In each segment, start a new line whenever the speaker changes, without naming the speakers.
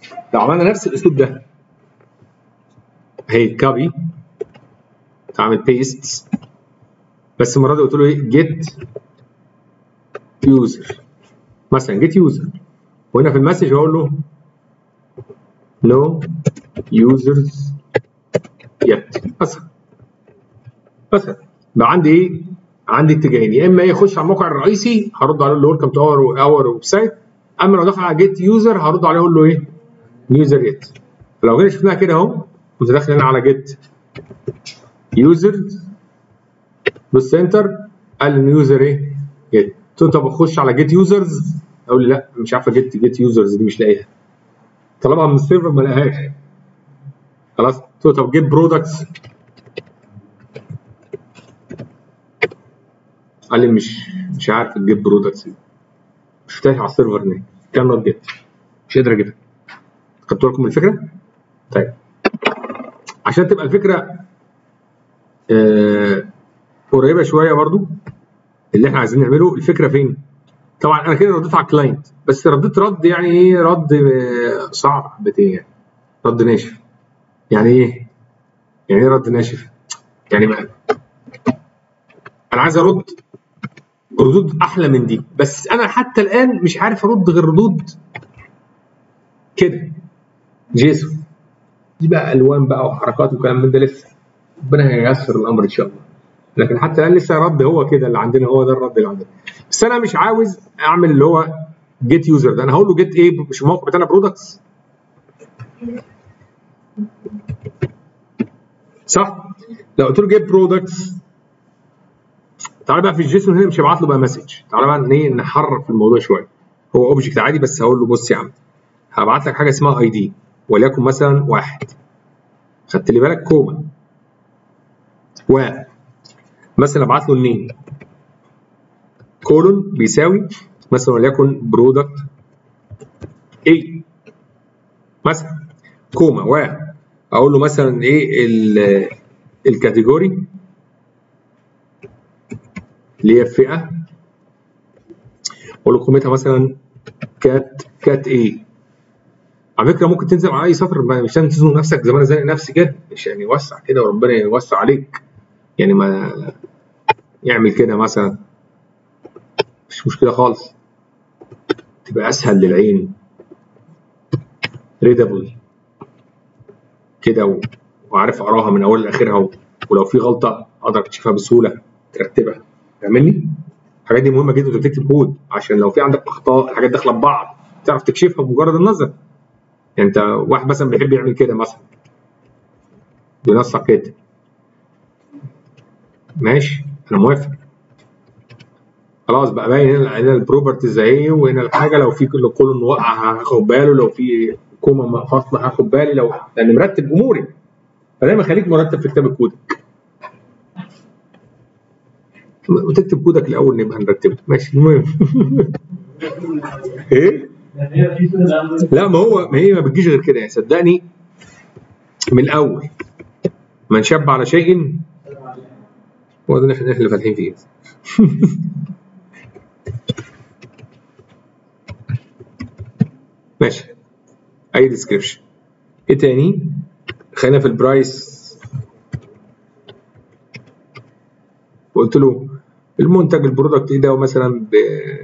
لو عملنا نفس الاسلوب ده هي كوبي تعمل بيست بس المره دي قلت له ايه جيت يوزر مثلا جيت يوزر وهنا في المسج هقول له no users yet مثلا مثلا بقى عندي ايه؟ عندي اتجاهين يا اما يخش على الموقع الرئيسي هرد عليه له ويلكم تو اور اور ويب سايت اما لو دخل على جيت يوزر هرد عليه اقول له ايه؟ يوزر يت فلو جينا شفناها كده اهو كنت داخل هنا على جيت يوزر بص انتر قال لي يوزر ايه؟ جيت قلت له طب اخش على جيت يوزرز اقول لي لا مش عارفه جيت جيت يوزرز دي مش لاقيها طلبها من السيرفر ما لقاهاش خلاص قلت له طب جيت برودكتس قال لي مش مش عارف الجيت برودكتس دي مش شفتهاش على السيرفر هناك كان نوت جيت مش قادر اجيبها خدت لكم من الفكره؟ طيب عشان تبقى الفكره آه قريبه شويه برضو اللي احنا عايزين نعمله الفكره فين؟ طبعا انا كده رديت على الكلاينت بس رديت رد يعني ايه رد آه، صعب حبتين يعني رد ناشف يعني ايه؟ يعني ايه رد ناشف؟ يعني بقى انا عايز ارد ردود احلى من دي بس انا حتى الان مش عارف ارد غير ردود كده جيسون دي بقى الوان بقى وحركات وكلام من ده لسه ربنا هييسر الامر ان شاء الله لكن حتى الان لسه رد هو كده اللي عندنا هو ده الرد اللي عندنا بس انا مش عاوز اعمل اللي هو جيت يوزر ده انا هقول له جيت ايه مش الموقع بتاعنا برودكتس صح لو قلت له جيت برودكتس تعالى بقى في الجيسون هنا مش هبعت له بقى مسج تعالى بقى ايه نحرك في الموضوع شويه هو اوبجكت عادي بس هقول له بص يا عم هبعت لك حاجه اسمها اي دي وليكن مثلا واحد خدت لي بالك كوما و مثلا ابعت له النيم كولون بيساوي مثلا وليكن برودكت اي مثلا كوما و اقول له مثلا ايه ال- الكاتيجوري اللي هي الفئه اقول له قيمتها مثلا كات كات ايه على فكره ممكن تنزل على اي سطر ما- مش لازم تزنق نفسك زي ما انا زانق نفسي كده مش يعني وسع كده وربنا يوسع عليك يعني ما يعمل كده مثلا مش مشكله خالص تبقى اسهل للعين ريدابل كده و- وعارف اقراها من اولها لاخرها و- ولو في غلطه اقدر اكتشفها بسهوله ترتبها فاهمني؟ الحاجات دي مهمه جدا وانت بتكتب كود عشان لو في عندك اخطاء الحاجات داخله ببعض تعرف تكشفها بمجرد النظر يعني انت واحد مثلا بيحب يعمل كده مثلا بينسق كده ماشي انا موافق خلاص بقى باين هنا هنا البروبرتيز اهي وهنا الحاجه لو في كل كولون وقع هاخد باله لو في كوما فاصله هاخد بالي لو لان مرتب اموري فدايما خليك مرتب في كتابه كودك وتكتب كودك الاول نبقى نرتبه ماشي المهم ايه لا ما هو ما هي ما بتجيش غير كده يعني صدقني من الاول من شب على شيء هو ده اللي احنا اللي فاتحين فيه ماشي اي ديسكريبشن ايه تاني خلينا في البرايس قلت له المنتج البرودكت ايه ده مثلا ب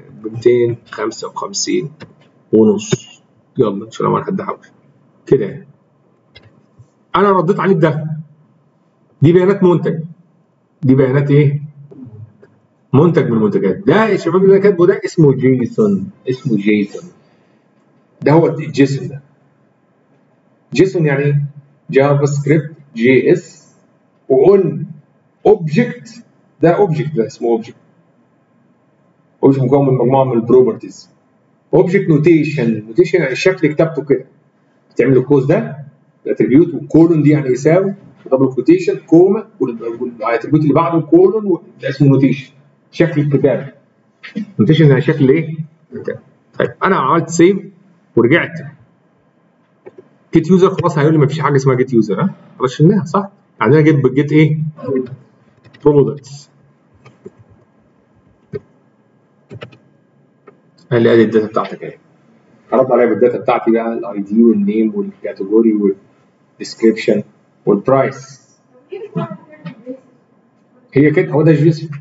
255 ونص يلا ان شاء الله ما حد حوش كده يعني انا رديت عليه بده دي بيانات منتج دي بيانات ايه منتج من المنتجات ده يا شباب اللي انا كاتبه ده اسمه جيسون اسمه جيسون ده هو الجيسون ده جيسون يعني ايه جافا سكريبت جي اس وقلنا اوبجكت ده اوبجكت ده اسمه اوبجكت اوبجكت مكون من مجموعه من البروبرتيز اوبجكت نوتيشن نوتيشن يعني الشكل كتابته كده بتعمل الكوز ده الاتريبيوت والكولون دي يعني يساوي دبل كوتيشن كوما والاتريبيوت اللي بعده كولون ده اسمه نوتيشن شكل الكتابه نوتيشن يعني شكل ايه؟ الكتابة. طيب انا عملت سيف ورجعت جيت يوزر خلاص هيقول لي ما فيش حاجه اسمها جيت يوزر ها خلاص شلناها صح؟ عندنا جيت جيت ايه؟ برودكتس قال لي ادي الداتا بتاعتك اهي ارد عليها بالداتا بتاعتي بقى الاي دي والنيم والكاتيجوري والديسكريبشن والبرايس هي كده هو ده الجيسون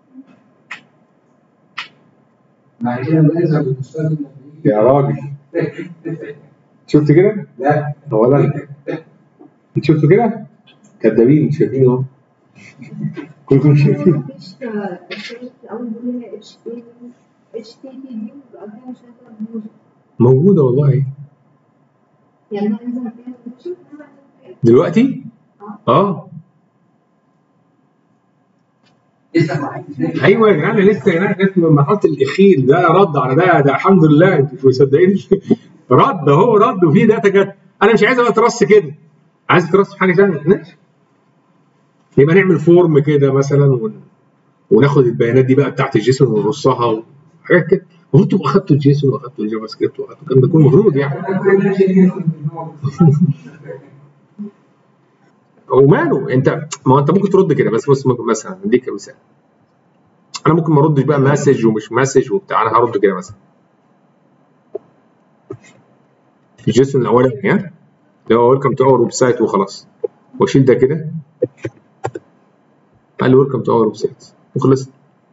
مع كده لازم المستخدم
يا راجل شفت كده؟
لا
هو ده انت شفتوا كده؟ كدابين مش شايفين اهو كلكم شايفين
مفيش الشريط اول بيقول اتش تي اتش تي تي دي وبعدين مش هتبقى بوز
موجوده والله
يعني انا انزل فيها بوز
دلوقتي؟ اه
لسه معاك
ايوه يا جدعان لسه يا جدعان لسه لما حط الاخير ده رد على ده ده الحمد لله انتوا مش مصدقين رد اهو رد وفي داتا جت انا مش عايز ابقى ترص كده عايز ترص في حاجه ثانيه ماشي يبقى نعمل فورم كده مثلا ون... وناخد البيانات دي بقى بتاعت الجيسون ونرصها وحاجات كده المفروض تبقوا اخدتوا الجيسون واخدتوا الجافا سكريبت واخدتوا الكلام ده كله المفروض يعني وماله انت ما هو انت ممكن ترد كده بس بص ممكن مثلا اديك مثال انا ممكن ما اردش بقى مسج ومش مسج وبتاع انا هرد كده مثلا الجيسون الاولاني ها اللي هو ويلكم تو اور ويب سايت وخلاص واشيل ده كده قال لي ويلكم تو اور ويب سايت وخلصت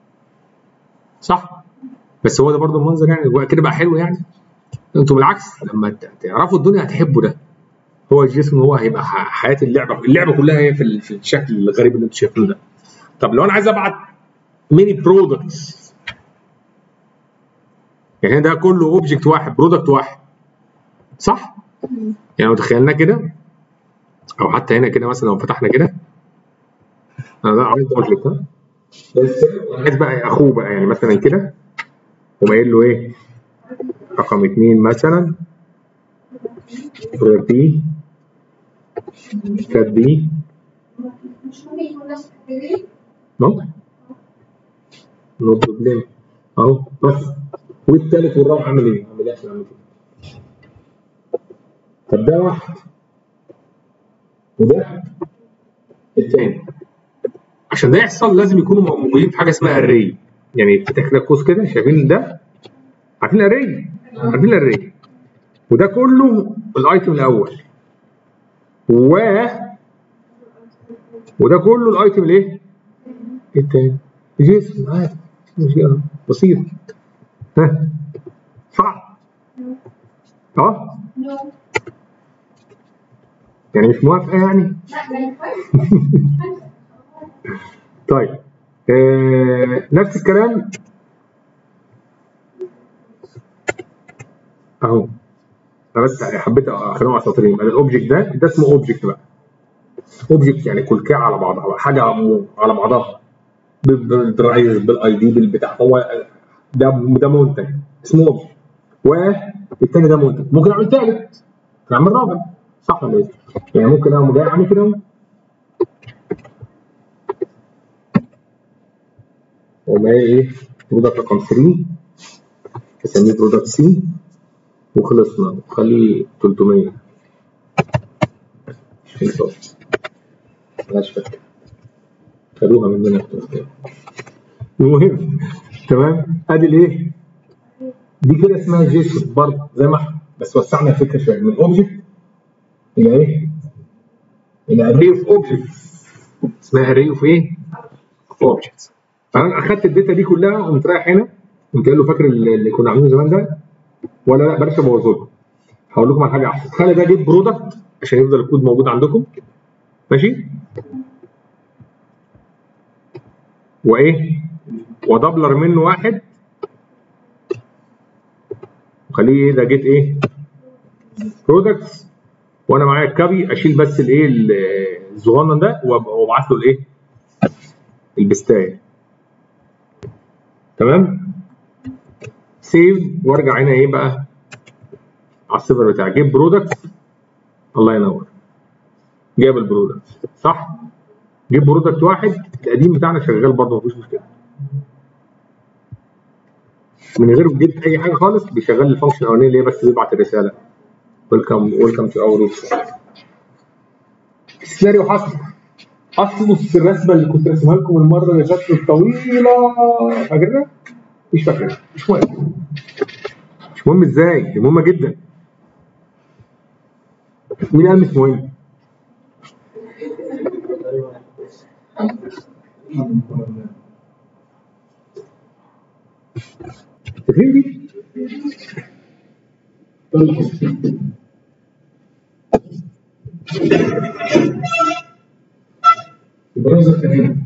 صح بس هو ده برضه المنظر يعني هو كده بقى حلو يعني انتوا بالعكس لما ت- تعرفوا الدنيا هتحبوا ده هو الجسم هو هيبقى ح- حياه اللعبه اللعبه كلها هي في ال- في الشكل الغريب اللي انتوا شايفينه ده طب لو انا عايز ابعت ميني برودكتس يعني ده كله اوبجكت واحد برودكت واحد صح؟ يعني لو تخيلنا كده او حتى هنا كده مثلا لو فتحنا كده انا ده عايز اوبجكت ها بس عايز بقى اخوه بقى يعني مثلا كده وقايل له ايه؟ رقم اثنين مثلا بي كات بي
مش ممكن يكون نفس الكاتيجوري
نو نو بروبليم اهو بس والثالث والرابع عامل ايه؟ عامل ايه عشان اعمل كده؟ طب ده واحد وده الثاني عشان ده يحصل لازم يكونوا موجودين في حاجه اسمها اري يعني فتح كده قوس كده شايفين ده عارفين الاري عارفين الاري وده كله الايتم الاول و وده كله الايتم الايه؟ التاني جسم عادي مش مشكلة. بسيط ها صعب اه
نو
يعني مش موافقه يعني
لا ده كويس
طيب آه نفس الكلام اهو انا بس حبيت اخليهم على سطرين يبقى الاوبجكت ده ده اسمه اوبجكت بقى اوبجكت يعني كلكعه على بعضها بقى حاجه م- على بعضها بال- بالدرايف بالاي دي بالبتاع هو ده ده منتج اسمه اوبجكت والتاني ده منتج ممكن اعمل ثالث اعمل رابع صح ولا ايه؟ يعني ممكن اعمل جاي اعمل كده اهو وما هي ايه برودكت رقم 3 اسميه برودكت سي وخلصنا خليه 300 بالظبط ملهاش فكره خدوها مننا في التفكير. المهم تمام ادي الايه دي كده اسمها جيسون برضه زي ما احنا بس وسعنا الفكره شويه من اوبجكت الى ايه؟ الى اري اوف اوبجكت اسمها اري اوف ايه؟ اوف اوبجكتس فانا اخدت الداتا دي كلها قمت رايح هنا قمت قايل له فاكر اللي اللي كنا عاملينه زمان ده ولا لا بلاش ابوظه لكم هقول لكم على حاجه احسن خلي ده جيت برودكت عشان يفضل الكود موجود عندكم ماشي وايه ودبلر منه واحد وخليه ايه ده جيت ايه برودكتس وانا معايا الكابي اشيل بس الايه الصغنن ده وأب- وابعت له الايه البستايه تمام سيف وارجع هنا ايه بقى على السيرفر بتاعي جيب برودكت الله ينور جاب البرودكت صح جيب برودكت واحد القديم بتاعنا شغال برضه مفيش مشكله من غير جيب اي حاجه خالص بيشغل الفانكشن الاولانيه اللي هي بس بيبعت الرساله ويلكم ويلكم تو اور السيناريو حصل اصل الرسمه اللي كنت راسمها لكم المره اللي فاتت الطويله فاكرها؟ مش فاكرها مش مهم مش مش مهم ازاي دي مهمه جدا مين قال مش مهم فاكرين دي
البراوزر كان هنا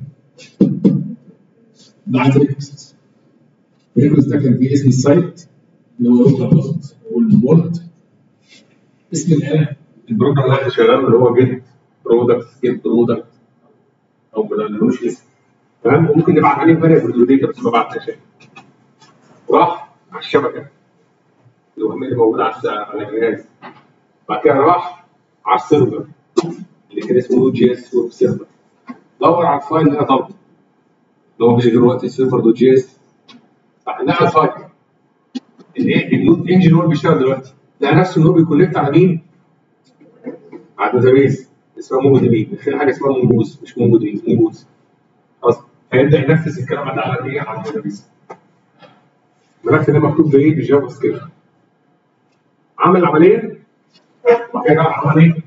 ده عند ريكوست الريكوست ده كان فيه اسم السايت اللي هو روت بوست والبورت اسم الاله
البروجرام اللي احنا شغاله اللي هو جيت برودكت جيت برودكت او ما ملوش اسم تمام وممكن نبعت عليه فاريبل داتا بس ما بعتش شيء راح على الشبكه اللي هو اللي موجود على على الجهاز بعد كده راح على السيرفر اللي كان اسمه نود جي اس ويب سيرفر دور على الفايل اللي انا طالبه اللي هو مش دلوقتي سيرفر دوت جي اس لقى الفايل الايه النود انجن هو اللي بيشتغل دلوقتي لقى نفسه ان هو بيكونكت على مين؟ على الداتابيز اسمها مونجو دي بي في حاجه اسمها مونجوز مش مونجو دي مونجوز خلاص فيبدا ينفذ الكلام ده على ايه؟ على الداتابيز الملف ده مكتوب بايه؟ بجافا سكريبت عمل عمليه وبعد كده راح عمل ايه؟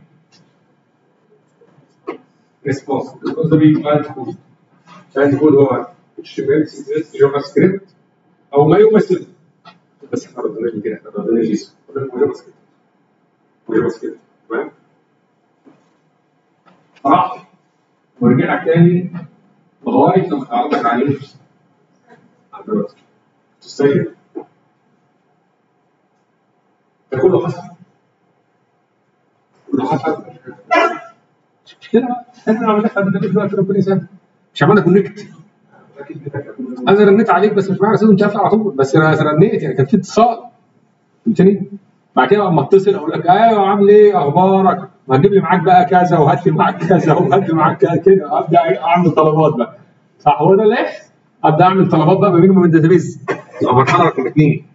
ريسبونس الريسبونس ده بيبقى كود كود كود هو اتش ام ال سي اس جافا سكريبت او ما يمثل بس احنا ردناش كده احنا ردنا جيسون جافا سكريبت جافا سكريبت تمام راح ورجع لك تاني لغايه لما تعرضك عليه على البراوزر تستيقظ ده كله حصل كله حصل مش مشكله احنا عملنا احنا بدنا دلوقتي ربنا يسهل مش عملنا كونكت انا رنيت عليك بس مش معنى اساسا مش هفتح على طول بس انا رنيت يعني كان في اتصال فهمتني؟ بعد كده لما اتصل اقول لك ايوه عامل ايه اخبارك؟ ما تجيب لي معاك بقى كذا وهات لي معاك كذا وهات لي معاك كذا كده ابدا اعمل طلبات بقى صح هو ده اللي ابدا اعمل طلبات بقى ما بينهم وبين الداتابيز تبقى مرحله رقم اثنين